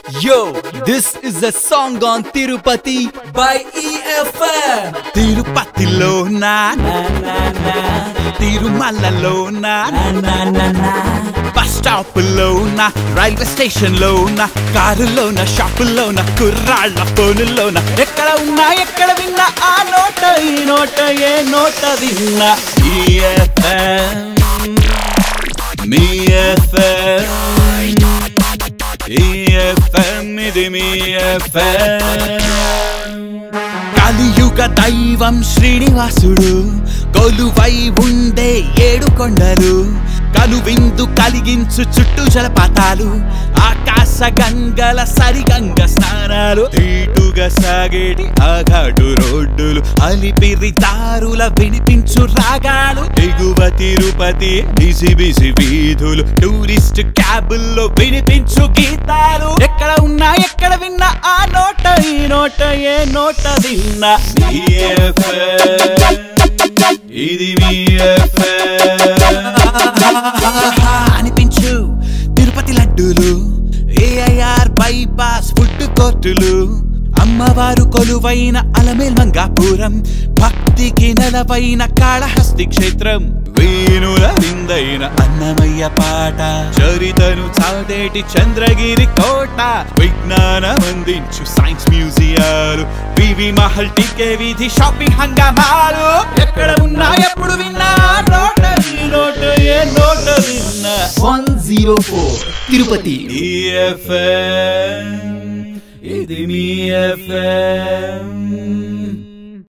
Yo, this is a song on Tirupati by EFM. తిరుపతిలో నా తిరుమలలో నా బస్ స్టాప్ లో నా రైల్వే స్టేషన్ లో నా కారులో నా షాపులో నా కుర్రాళ్ళ ఫోనులో నా ఎక్కడ ఉన్నా ఎక్కడ విన్నా ఆ నోట ఈ నోట ఏ నోట విన్నా EFM, మీ ఎఫ్ఎం EFM ఇది మీ ఎఫ్ఎం కలియుగ దైవం శ్రీనివాసుడు కొలువై ఉండే ఏడు కొండలు కనువిందు కలిగించు చుట్టూ జలపాతాలు ఆకాశ గంగల సరిగంగ స్నానాలు తీటుగా సాగేటి ఆఘాటు రోడ్డులు అలిపిరి దారుల వినిపించు రాగాలు ఎగువ తిరుపతి బిసి బిసి వీధులు టూరిస్ట్ క్యాబుల్లో వినిపించు గీతాలు ఎక్కడ ఉన్నా ఎక్కడ విన్నా ఆ నోట ఈ నోట ఏ నోట విన్నా మీ FM. ఇది మీ FM. అనిపించు తిరుపతి లడ్డూలు ఏఐఆర్ బైపాస్ ఫుడ్ కోర్టులు అమ్మవారు కొలువైన అలమేల్ మంగాపురం భక్తికి నెలవైన కాళహస్తి క్షేత్రం వేణుల విందైన అన్నమయ్య పాట చరితను చాటేటి చంద్రగిరి కోట విజ్ఞానం అందించు సైన్స్ మ్యూజియాలు వివి మహల్ టికే వీధి షాపింగ్ హంగామాలు ఎక్కడ ఉన్నా ఎప్పుడు విన్నా నోట ఈ నోట ఏ నోట విన్నా 104 Tirupati. EFM ఇది మీ ఎఫ్ఎం